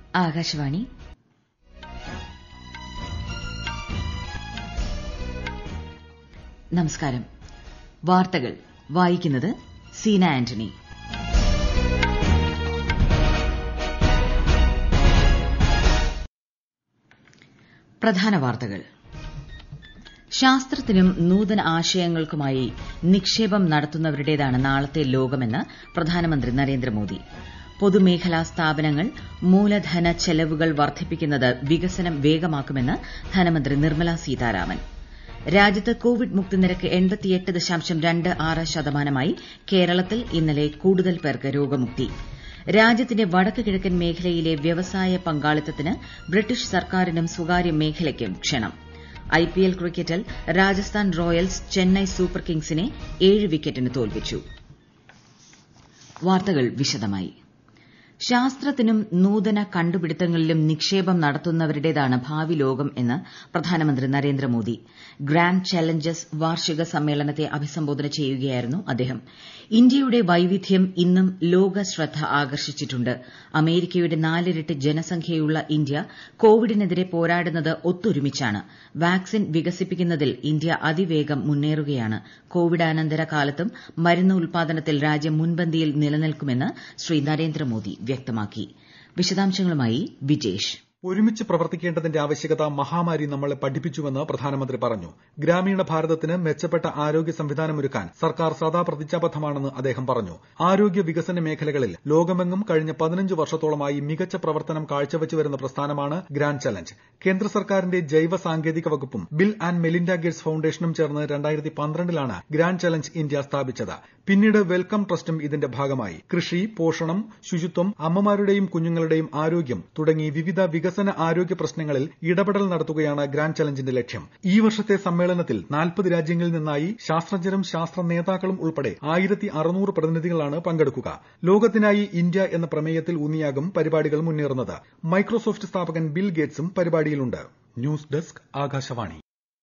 ആകാശവാണി നമസ്കാരം വാർത്തകൾ വായിക്കുന്നത് സീന ആന്റണി പ്രധാന വാർത്തകൾ ശാസ്ത്രത്തിനും നൂതന ആശയങ്ങൾക്കുമായി നിക്ഷേപം നടത്തുന്നവരുടേതാണ് നാളത്തെ ലോകമെന്ന് പ്രധാനമന്ത്രി നരേന്ദ്രമോദി പൊതുമേഖലാ സ്ഥാപനങ്ങൾ മൂലധന ചെലവുകൾ വർദ്ധിപ്പിക്കുന്നത് വികസനം വേഗമാക്കുമെന്ന് ധനമന്ത്രി നിർമ്മല സീതാരാമൻ രാജ്യത്ത് കോവിഡ് മുക്തി നിരക്ക് ശതമാനമായി കേരളത്തിൽ ഇന്നലെ കൂടുതൽ പേർക്ക് രോഗമുക്തി രാജ്യത്തിന്റെ വടക്ക് കിഴക്കൻ മേഖലയിലെ വ്യവസായ പങ്കാളിത്തത്തിന് ബ്രിട്ടീഷ് സർക്കാരിനും സ്വകാര്യ മേഖലയ്ക്കും ക്ഷണം ഐപിഎൽ ക്രിക്കറ്റിൽ രാജസ്ഥാൻ റോയൽസ് ചെന്നൈ സൂപ്പർ കിങ്സിനെ ഏഴ് വിക്കറ്റിന് തോൽപ്പിച്ചു വാർത്തകൾ വിശദമായി ശാസ്ത്രത്തിനും നൂതന കണ്ടുപിടുത്തങ്ങളിലും നിക്ഷേപം നടത്തുന്നവരുടേതാണ് ഭാവി ലോകം എന്ന് പ്രധാനമന്ത്രി നരേന്ദ്രമോദി ഗ്രാൻഡ് ചലഞ്ചസ് വാർഷിക സമ്മേളനത്തെ അഭിസംബോധന ചെയ്യുകയായിരുന്നു അദ്ദേഹം ഇന്ത്യയുടെ വൈവിധ്യം ഇന്നും ലോക ശ്രദ്ധ ആകർഷിച്ചിട്ടുണ്ട് അമേരിക്കയുടെ നാലിരട്ടി ജനസംഖ്യയുള്ള ഇന്ത്യ കോവിഡിനെതിരെ പോരാടുന്നത് ഒത്തൊരുമിച്ചാണ് വാക്സിൻ വികസിപ്പിക്കുന്നതിൽ ഇന്ത്യ അതിവേഗം മുന്നേറുകയാണ് കോവിഡാനന്തര കാലത്തും മരുന്ന് ഉൽപാദനത്തിൽ രാജ്യം മുൻപന്തിയിൽ നിലനിൽക്കുമെന്ന് ശ്രീ നരേന്ദ്രമോദി വ്യക്തമാക്കി വിശദാംശങ്ങളുമായി വിജേഷ് ഒരുമിച്ച് പ്രവർത്തിക്കേണ്ടതിന്റെ ആവശ്യകത മഹാമാരി നമ്മളെ പഠിപ്പിച്ചുവെന്ന് പ്രധാനമന്ത്രി പറഞ്ഞു ഗ്രാമീണ ഭാരതത്തിന് മെച്ചപ്പെട്ട ആരോഗ്യ സംവിധാനമൊരുക്കാൻ സർക്കാർ സദാ പ്രതിജ്ഞാബദ്ധമാണെന്ന് അദ്ദേഹം പറഞ്ഞു ആരോഗ്യ വികസന മേഖലകളിൽ ലോകമെങ്ങും കഴിഞ്ഞ പതിനഞ്ച് വർഷത്തോളമായി മികച്ച പ്രവർത്തനം കാഴ്ചവെച്ചുവരുന്ന പ്രസ്ഥാനമാണ് ഗ്രാൻഡ് ചലഞ്ച് കേന്ദ്ര സർക്കാരിന്റെ ജൈവ സാങ്കേതിക വകുപ്പും ബിൽ ആന്റ് മെലിൻഡ ഗേറ്റ്സ് ഫൌണ്ടേഷനും ചേർന്ന് രണ്ടായിരത്തി പന്ത്രണ്ടിലാണ് ഗ്രാൻഡ് ചലഞ്ച് ഇന്ത്യ സ്ഥാപിച്ചത് പിന്നീട് വെൽക്കം ട്രസ്റ്റും ഇതിന്റെ ഭാഗമായി കൃഷി പോഷണം ശുചിത്വം അമ്മമാരുടെയും കുഞ്ഞുങ്ങളുടെയും ആരോഗ്യം തുടങ്ങി വിവിധ വികസന ആരോഗ്യ പ്രശ്നങ്ങളിൽ ഇടപെടൽ നടത്തുകയാണ് ഗ്രാൻഡ് ചലഞ്ചിന്റെ ലക്ഷ്യം ഈ വർഷത്തെ സമ്മേളനത്തിൽ നാൽപ്പത് രാജ്യങ്ങളിൽ നിന്നായി ശാസ്ത്രജ്ഞരും ശാസ്ത്ര നേതാക്കളും ഉൾപ്പെടെ ആയിരത്തി അറുന്നൂറ് പ്രതിനിധികളാണ് പങ്കെടുക്കുക ലോകത്തിനായി ഇന്ത്യ എന്ന പ്രമേയത്തിൽ ഊന്നിയാകും പരിപാടികൾ മുന്നേറുന്നത് മൈക്രോസോഫ്റ്റ് സ്ഥാപകൻ ബിൽ ഗേറ്റ്സും പരിപാടിയിലുണ്ട് ന്യൂസ് ഡെസ്ക് ആകാശവാണി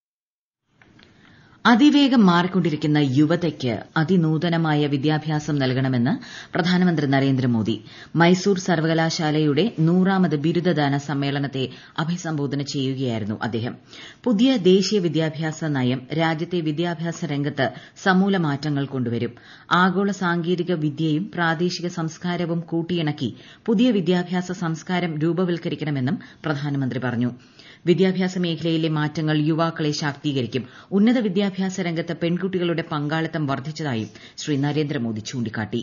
അതിവേഗം മാറിക്കൊണ്ടിരിക്കുന്ന യുവതയ്ക്ക് അതിനൂതനമായ വിദ്യാഭ്യാസം നൽകണമെന്ന് പ്രധാനമന്ത്രി നരേന്ദ്രമോദി മൈസൂർ സർവകലാശാലയുടെ നൂറാമത് ബിരുദദാന സമ്മേളനത്തെ അഭിസംബോധന ചെയ്യുകയായിരുന്നു അദ്ദേഹം പുതിയ ദേശീയ വിദ്യാഭ്യാസ നയം രാജ്യത്തെ വിദ്യാഭ്യാസ രംഗത്ത് സമൂല മാറ്റങ്ങൾ കൊണ്ടുവരും ആഗോള സാങ്കേതിക വിദ്യയും പ്രാദേശിക സംസ്കാരവും കൂട്ടിയിണക്കി പുതിയ വിദ്യാഭ്യാസ സംസ്കാരം രൂപവൽക്കരിക്കണമെന്നും പ്രധാനമന്ത്രി പറഞ്ഞു വിദ്യാഭ്യാസ മേഖലയിലെ മാറ്റങ്ങൾ യുവാക്കളെ ശാക്തീകരിക്കും ഉന്നത വിദ്യാഭ്യാസ രംഗത്ത് പെൺകുട്ടികളുടെ പങ്കാളിത്തം വർദ്ധിച്ചതായും ശ്രീ നരേന്ദ്രമോദി ചൂണ്ടിക്കാട്ടി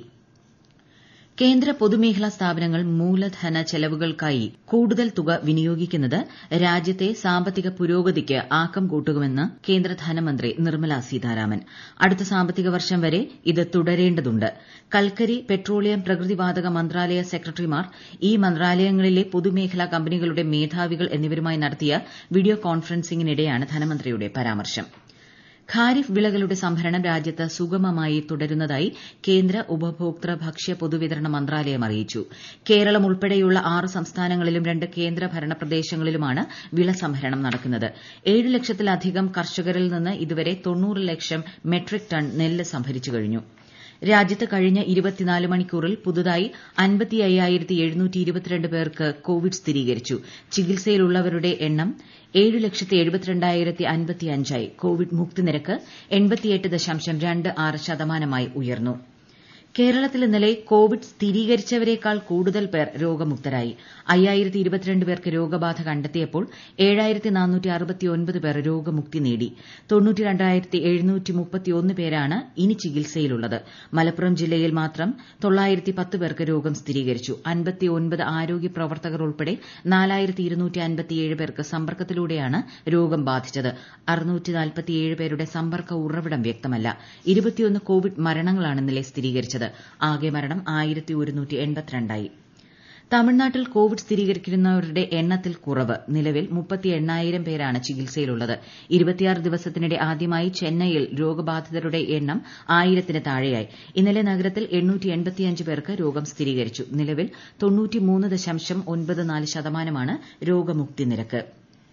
കേന്ദ്ര പൊതുമേഖലാ സ്ഥാപനങ്ങൾ മൂലധന ചെലവുകൾക്കായി കൂടുതൽ തുക വിനിയോഗിക്കുന്നത് രാജ്യത്തെ സാമ്പത്തിക പുരോഗതിക്ക് ആക്കം കൂട്ടുമെന്ന് കേന്ദ്ര ധനമന്ത്രി നിർമ്മല സീതാരാമൻ അടുത്ത സാമ്പത്തിക വർഷം വരെ ഇത് തുടരേണ്ടതുണ്ട് കൽക്കരി പെട്രോളിയം പ്രകൃതിവാതക മന്ത്രാലയ സെക്രട്ടറിമാർ ഈ മന്ത്രാലയങ്ങളിലെ പൊതുമേഖലാ കമ്പനികളുടെ മേധാവികൾ എന്നിവരുമായി നടത്തിയ വീഡിയോ കോൺഫറൻസിംഗിനിടെയാണ് ധനമന്ത്രിയുടെ പരാമർശം ഖാരിഫ് വിളകളുടെ സംഭരണം രാജ്യത്ത് സുഗമമായി തുടരുന്നതായി കേന്ദ്ര ഉപഭോക്തൃ ഭക്ഷ്യ പൊതുവിതരണ മന്ത്രാലയം അറിയിച്ചു കേരളം ഉൾപ്പെടെയുള്ള ആറ് സംസ്ഥാനങ്ങളിലും രണ്ട് കേന്ദ്രഭരണ പ്രദേശങ്ങളിലുമാണ് വിള സംഭരണം നടക്കുന്നത് ഏഴ് ലക്ഷത്തിലധികം കർഷകരിൽ നിന്ന് ഇതുവരെ തൊണ്ണൂറ് ലക്ഷം മെട്രിക് ടൺ നെല്ല് സംഭരിച്ചു കഴിഞ്ഞു രാജ്യത്ത് കഴിഞ്ഞ ഇരുപത്തിനാല് മണിക്കൂറിൽ പുതുതായി അൻപത്തി അയ്യായിരത്തി എഴുന്നൂറ്റി ഇരുപത്തിരണ്ട് പേർക്ക് കോവിഡ് സ്ഥിരീകരിച്ചു ചികിത്സയിലുള്ളവരുടെ എണ്ണം ഏഴ് ലക്ഷത്തി എഴുപത്തിരണ്ടായിരത്തി അൻപത്തി അഞ്ചായി കോവിഡ് മുക്തി നിരക്ക് എൺപത്തിയെട്ട് ദശാംശം രണ്ട് ആറ് ശതമാനമായി ഉയർന്നു കേരളത്തിൽ ഇന്നലെ കോവിഡ് സ്ഥിരീകരിച്ചവരേക്കാൾ കൂടുതൽ പേർ രോഗമുക്തരായി അയ്യായിരത്തി ഇരുപത്തിരണ്ട് പേർക്ക് രോഗബാധ കണ്ടെത്തിയപ്പോൾ ഏഴായിരത്തി നാനൂറ്റി അറുപത്തിയൊൻപത് പേർ രോഗമുക്തി നേടി തൊണ്ണൂറ്റി രണ്ടായിരത്തി എഴുന്നൂറ്റി മുപ്പത്തിയൊന്ന് പേരാണ് ഇനി ചികിത്സയിലുള്ളത് മലപ്പുറം ജില്ലയിൽ മാത്രം തൊള്ളായിരത്തി പത്ത് പേർക്ക് രോഗം സ്ഥിരീകരിച്ചു അൻപത്തി ഒൻപത് ആരോഗ്യ പ്രവർത്തകർ ഉൾപ്പെടെ നാലായിരത്തി ഇരുന്നൂറ്റി അൻപത്തിയേഴ് പേർക്ക് സമ്പർക്കത്തിലൂടെയാണ് രോഗം ബാധിച്ചത് അറുന്നൂറ്റി നാൽപ്പത്തിയേഴ് പേരുടെ സമ്പർക്ക ഉറവിടം വ്യക്തമല്ല ഇരുപത്തിയൊന്ന് കോവിഡ് മരണങ്ങളാണ് ഇന്നലെ സ്ഥിരീകരിച്ചത് ആകെ മരണം ആയിരത്തി ഒരുന്നൂറ്റി എൺപത്തിരണ്ടായി തമിഴ്നാട്ടിൽ കോവിഡ് സ്ഥിരീകരിക്കുന്നവരുടെ എണ്ണത്തിൽ കുറവ് നിലവിൽ മുപ്പത്തി എണ്ണായിരം പേരാണ് ചികിത്സയിലുള്ളത് ഇരുപത്തിയാറ് ദിവസത്തിനിടെ ആദ്യമായി ചെന്നൈയിൽ രോഗബാധിതരുടെ എണ്ണം ആയിരത്തിന് താഴെയായി ഇന്നലെ നഗരത്തിൽ എണ്ണൂറ്റി എൺപത്തിയഞ്ച് പേർക്ക് രോഗം സ്ഥിരീകരിച്ചു നിലവിൽ തൊണ്ണൂറ്റിമൂന്ന് ദശാംശം ഒൻപത് നാല് ശതമാനമാണ് രോഗമുക്തി നിരക്ക്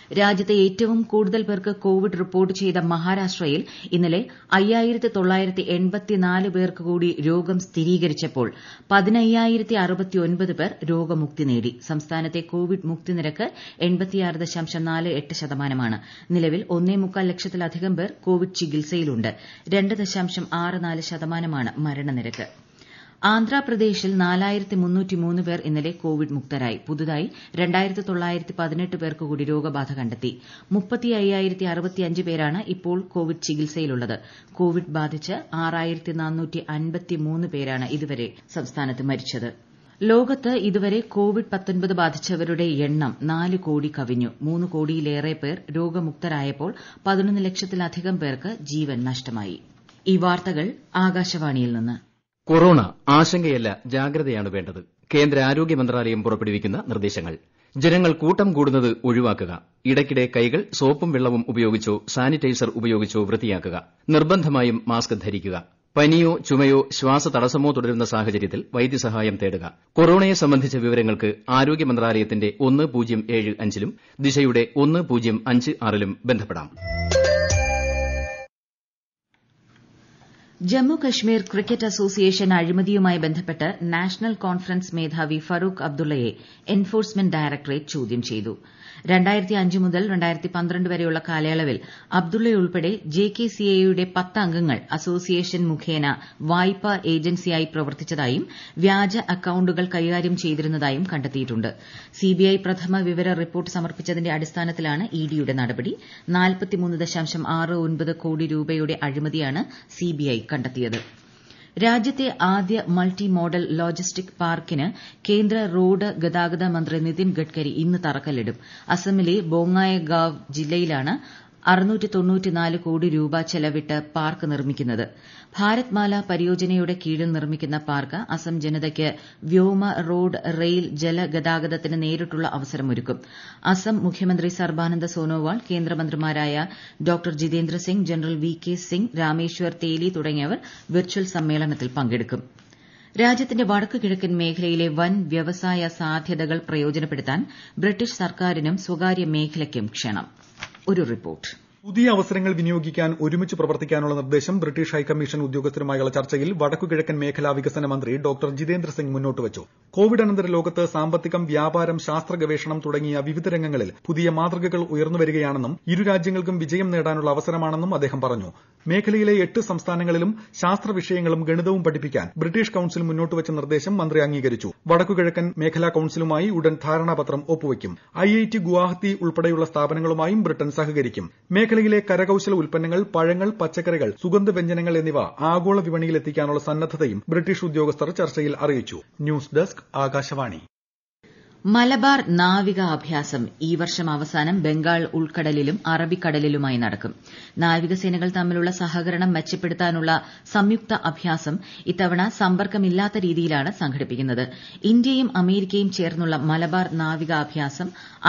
രാജ്യത്തെ ഏറ്റവും കൂടുതൽ പേർക്ക് കോവിഡ് റിപ്പോർട്ട് ചെയ്ത മഹാരാഷ്ട്രയിൽ ഇന്നലെ അയ്യായിരത്തി തൊള്ളായിരത്തി എൺപത്തിനാല് പേർക്ക് കൂടി രോഗം സ്ഥിരീകരിച്ചപ്പോൾ പതിനയ്യായിരത്തി അറുപത്തിയൊൻപത് പേർ രോഗമുക്തി നേടി സംസ്ഥാനത്തെ കോവിഡ് മുക്തി നിരക്ക് എൺപത്തിയാറ് ദശാംശം നാല് എട്ട് ശതമാനമാണ് നിലവിൽ ഒന്നേ മുക്കാൽ ലക്ഷത്തിലധികം പേർ കോവിഡ് ചികിത്സയിലുണ്ട് രണ്ട് ദശാംശം ആറ് നാല് ശതമാനമാണ് മരണനിരക്ക് ആന്ധ്രാപ്രദേശിൽ നാലായിരത്തി മുന്നൂറ്റി മൂന്ന് പേർ ഇന്നലെ കോവിഡ് മുക്തരായി പുതുതായി രണ്ടായിരത്തി തൊള്ളായിരത്തി പതിനെട്ട് പേർക്ക് കൂടി രോഗബാധ കണ്ടെത്തി മുപ്പത്തി അയ്യായിരത്തി അറുപത്തിയഞ്ച് പേരാണ് ഇപ്പോൾ കോവിഡ് ചികിത്സയിലുള്ളത് കോവിഡ് ബാധിച്ച് ആറായിരത്തി നാനൂറ്റി അൻപത്തി മൂന്ന് പേരാണ് ഇതുവരെ സംസ്ഥാനത്ത് മരിച്ചത് ലോകത്ത് ഇതുവരെ കോവിഡ് ബാധിച്ചവരുടെ എണ്ണം നാല് കോടി കവിഞ്ഞു മൂന്ന് കോടിയിലേറെ പേർ രോഗമുക്തരായപ്പോൾ പതിനൊന്ന് ലക്ഷത്തിലധികം പേർക്ക് ജീവൻ നഷ്ടമായി ഈ വാർത്തകൾ ആകാശവാണിയിൽ നിന്ന് കൊറോണ ആശങ്കയല്ല ജാഗ്രതയാണ് വേണ്ടത് കേന്ദ്ര ആരോഗ്യ മന്ത്രാലയം പുറപ്പെടുവിക്കുന്ന നിർദ്ദേശങ്ങൾ ജനങ്ങൾ കൂട്ടം കൂടുന്നത് ഒഴിവാക്കുക ഇടയ്ക്കിടെ കൈകൾ സോപ്പും വെള്ളവും ഉപയോഗിച്ചോ സാനിറ്റൈസർ ഉപയോഗിച്ചോ വൃത്തിയാക്കുക നിർബന്ധമായും മാസ്ക് ധരിക്കുക പനിയോ ചുമയോ ശ്വാസതടസ്സമോ തുടരുന്ന സാഹചര്യത്തിൽ വൈദ്യസഹായം തേടുക കൊറോണയെ സംബന്ധിച്ച വിവരങ്ങൾക്ക് ആരോഗ്യ മന്ത്രാലയത്തിന്റെ ഒന്ന് പൂജ്യം ഏഴ് അഞ്ചിലും ദിശയുടെ ഒന്ന് പൂജ്യം അഞ്ച് ആറിലും ബന്ധപ്പെടാം ജമ്മു കശ്മീർ ക്രിക്കറ്റ് അസോസിയേഷൻ അഴിമതിയുമായി ബന്ധപ്പെട്ട് നാഷണൽ കോൺഫറൻസ് മേധാവി ഫറൂഖ് അബ്ദുള്ളയെ എൻഫോഴ്സ്മെന്റ് ഡയറക്ടറേറ്റ് ചോദ്യം ചെയ്തു മുതൽ വരെയുള്ള കാലയളവിൽ അബ്ദുള്ളയുൾപ്പെടെ ജെ കെ സി എയുടെ പത്ത് അംഗങ്ങൾ അസോസിയേഷൻ മുഖേന വായ്പാ ഏജൻസിയായി പ്രവർത്തിച്ചതായും വ്യാജ അക്കൌണ്ടുകൾ കൈകാര്യം ചെയ്തിരുന്നതായും കണ്ടെത്തിയിട്ടുണ്ട് സിബിഐ പ്രഥമ വിവര റിപ്പോർട്ട് സമർപ്പിച്ചതിന്റെ അടിസ്ഥാനത്തിലാണ് ഇഡിയുടെ നടപടി കോടി രൂപയുടെ അഴിമതിയാണ് സിബിഐ കണ്ടെത്തിയത് രാജ്യത്തെ ആദ്യ മൾട്ടി മോഡൽ ലോജിസ്റ്റിക് പാർക്കിന് കേന്ദ്ര റോഡ് ഗതാഗത മന്ത്രി നിതിൻ ഗഡ്കരി ഇന്ന് തറക്കല്ലിടും അസമിലെ ബൊങ്ങായഗാവ് ജില്ലയിലാണ് കോടി രൂപ ചെലവിട്ട് പാർക്ക് നിർമ്മിക്കുന്നത് ഭാരത്മാല പരിയോജനയുടെ കീഴിൽ നിർമ്മിക്കുന്ന പാർക്ക് അസം ജനതയ്ക്ക് വ്യോമ റോഡ് റെയിൽ ജല ഗതാഗതത്തിന് നേരിട്ടുള്ള അവസരമൊരുക്കും അസം മുഖ്യമന്ത്രി സർബാനന്ദ സോനോവാൾ കേന്ദ്രമന്ത്രിമാരായ ഡോ Jitendra Singh general V K Singh Rameswar Teli തുടങ്ങിയവർ വെർച്വൽ സമ്മേളനത്തിൽ പങ്കെടുക്കും രാജ്യത്തിന്റെ വടക്കു കിഴക്കൻ മേഖലയിലെ വൻ വ്യവസായ സാധ്യതകൾ പ്രയോജനപ്പെടുത്താൻ ബ്രിട്ടീഷ് സർക്കാരിനും സ്വകാര്യ മേഖലയ്ക്കും ക്ഷണം ഒരു റിപ്പോർട്ട് പുതിയ അവസരങ്ങൾ വിനിയോഗിക്കാൻ ഒരുമിച്ച് പ്രവർത്തിക്കാനുള്ള നിർദ്ദേശം ബ്രിട്ടീഷ് ഹൈക്കമ്മീഷൻ ഉദ്യോഗസ്ഥരുമായുള്ള ചർച്ചയിൽ വടക്കുകിഴക്കൻ മേഖലാ വികസന മന്ത്രി ഡോക്ടർ ജിതേന്ദ്ര സിംഗ് മുന്നോട്ട് വച്ചു കോവിഡ് അനന്തര ലോകത്ത് സാമ്പത്തികം വ്യാപാരം ശാസ്ത്ര ഗവേഷണം തുടങ്ങിയ വിവിധ രംഗങ്ങളിൽ പുതിയ മാതൃകകൾ ഉയർന്നുവരികയാണെന്നും ഇരു രാജ്യങ്ങൾക്കും വിജയം നേടാനുള്ള അവസരമാണെന്നും അദ്ദേഹം പറഞ്ഞു മേഖലയിലെ എട്ട് സംസ്ഥാനങ്ങളിലും ശാസ്ത്ര വിഷയങ്ങളും ഗണിതവും പഠിപ്പിക്കാൻ ബ്രിട്ടീഷ് കൌൺസിൽ മുന്നോട്ടുവച്ച നിർദ്ദേശം മന്ത്രി അംഗീകരിച്ചു വടക്കുകിഴക്കൻ മേഖലാ കൌൺസിലുമായി ഉടൻ ധാരണാപത്രം ഒപ്പുവയ്ക്കും ഐഐടി ഗുവാഹത്തി ഉൾപ്പെടെയുള്ള സ്ഥാപനങ്ങളുമായും ബ്രിട്ടൻ സഹകരിക്കും മേഖലയിലെ കരകൌശല ഉൽപ്പന്നങ്ങൾ പഴങ്ങൾ പച്ചക്കറികൾ സുഗന്ധവ്യഞ്ജനങ്ങൾ എന്നിവ ആഗോള വിപണിയിൽ എത്തിക്കാനുള്ള സന്നദ്ധതയും ബ്രിട്ടീഷ് ഉദ്യോഗസ്ഥർ ചർച്ചയിൽ അറിയിച്ചു ന്യൂസ് ഡെസ്ക് ആകാശവാണി മലബാർ നാവിക അഭ്യാസം ഈ വർഷം അവസാനം ബംഗാൾ ഉൾക്കടലിലും അറബിക്കടലിലുമായി നടക്കും നാവികസേനകൾ തമ്മിലുള്ള സഹകരണം മെച്ചപ്പെടുത്താനുള്ള സംയുക്ത അഭ്യാസം ഇത്തവണ സമ്പർക്കമില്ലാത്ത രീതിയിലാണ് സംഘടിപ്പിക്കുന്നത് ഇന്ത്യയും അമേരിക്കയും ചേർന്നുള്ള മലബാർ നാവിക അഭ്യാസം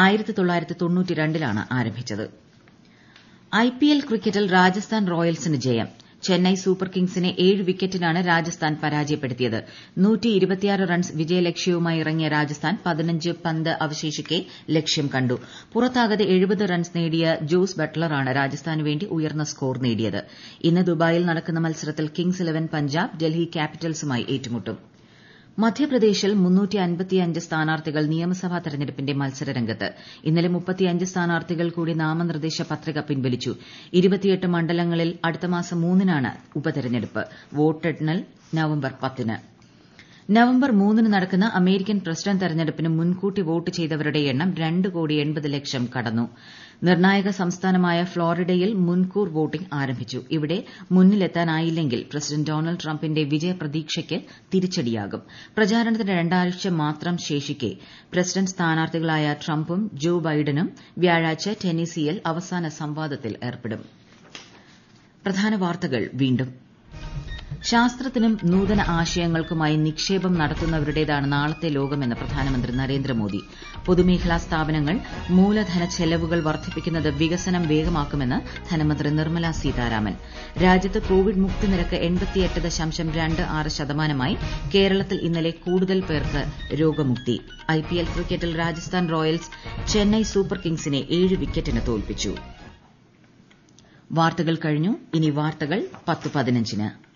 ലാണ് ആരംഭിച്ചത് ഐപിഎൽ ക്രിക്കറ്റിൽ രാജസ്ഥാൻ റോയൽസിന് ജയം ചെന്നൈ സൂപ്പർ കിങ്സിനെ ഏഴ് വിക്കറ്റിനാണ് രാജസ്ഥാൻ പരാജയപ്പെടുത്തിയത് റൺസ് വിജയലക്ഷ്യവുമായി ഇറങ്ങിയ രാജസ്ഥാൻ പതിനഞ്ച് പന്ത് അവശേഷിക്കെ ലക്ഷ്യം കണ്ടു പുറത്താകാതെ എഴുപത് റൺസ് നേടിയ ജോസ് ബട്ട്ലറാണ് രാജസ്ഥാനു വേണ്ടി ഉയർന്ന സ്കോർ നേടിയത് ഇന്ന് ദുബായിൽ നടക്കുന്ന മത്സരത്തിൽ കിങ്സ് ഇലവൻ പഞ്ചാബ് ഡൽഹി ക്യാപിറ്റൽസുമായി ഏറ്റുമുട്ടും മധ്യപ്രദേശിൽ സ്ഥാനാർത്ഥികൾ നിയമസഭാ തെരഞ്ഞെടുപ്പിന്റെ മത്സരരംഗത്ത് ഇന്നലെ സ്ഥാനാർത്ഥികൾ കൂടി നാമനിർദ്ദേശ പത്രിക പിൻവലിച്ചു മണ്ഡലങ്ങളിൽ അടുത്ത മാസം മൂന്നിനാണ് ഉപതെരഞ്ഞെടുപ്പ് വോട്ടെണ്ണൽ നവംബർ പത്തിന് നവംബർ മൂന്നിന് നടക്കുന്ന അമേരിക്കൻ പ്രസിഡന്റ് തെരഞ്ഞെടുപ്പിന് മുൻകൂട്ടി വോട്ട് ചെയ്തവരുടെ എണ്ണം രണ്ട് കോടി എൺപത് ലക്ഷം കടന്നു നിർണായക സംസ്ഥാനമായ ഫ്ളോറിഡയിൽ മുൻകൂർ വോട്ടിംഗ് ആരംഭിച്ചു ഇവിടെ മുന്നിലെത്താനായില്ലെങ്കിൽ പ്രസിഡന്റ് ഡൊണാൾഡ് ട്രംപിന്റെ വിജയപ്രതീക്ഷയ്ക്ക് തിരിച്ചടിയാകും പ്രചാരണത്തിന് രണ്ടാഴ്ച മാത്രം ശേഷിക്കെ പ്രസിഡന്റ് സ്ഥാനാർത്ഥികളായ ട്രംപും ജോ ബൈഡനും വ്യാഴാഴ്ച ടെന്നീസിയിൽ അവസാന സംവാദത്തിൽ ഏർപ്പെടും പ്രധാന വാർത്തകൾ വീണ്ടും ശാസ്ത്രത്തിനും നൂതന ആശയങ്ങൾക്കുമായി നിക്ഷേപം നടത്തുന്നവരുടേതാണ് നാളത്തെ ലോകമെന്ന് പ്രധാനമന്ത്രി നരേന്ദ്രമോദി പൊതുമേഖലാ സ്ഥാപനങ്ങൾ മൂലധന ചെലവുകൾ വർദ്ധിപ്പിക്കുന്നത് വികസനം വേഗമാക്കുമെന്ന് ധനമന്ത്രി നിർമ്മല സീതാരാമൻ രാജ്യത്ത് കോവിഡ് മുക്തി നിരക്ക് എൺപത്തിയെട്ട് ദശാംശം രണ്ട് ആറ് ശതമാനമായി കേരളത്തിൽ ഇന്നലെ കൂടുതൽ പേർക്ക് രോഗമുക്തി ഐപിഎൽ ക്രിക്കറ്റിൽ രാജസ്ഥാൻ റോയൽസ് ചെന്നൈ സൂപ്പർ കിങ്സിനെ ഏഴ് വിക്കറ്റിന് തോൽപ്പിച്ചു വാർത്തകൾ കഴിഞ്ഞു ഇനി വാർത്തകൾ പത്ത് പതിനഞ്ചിന്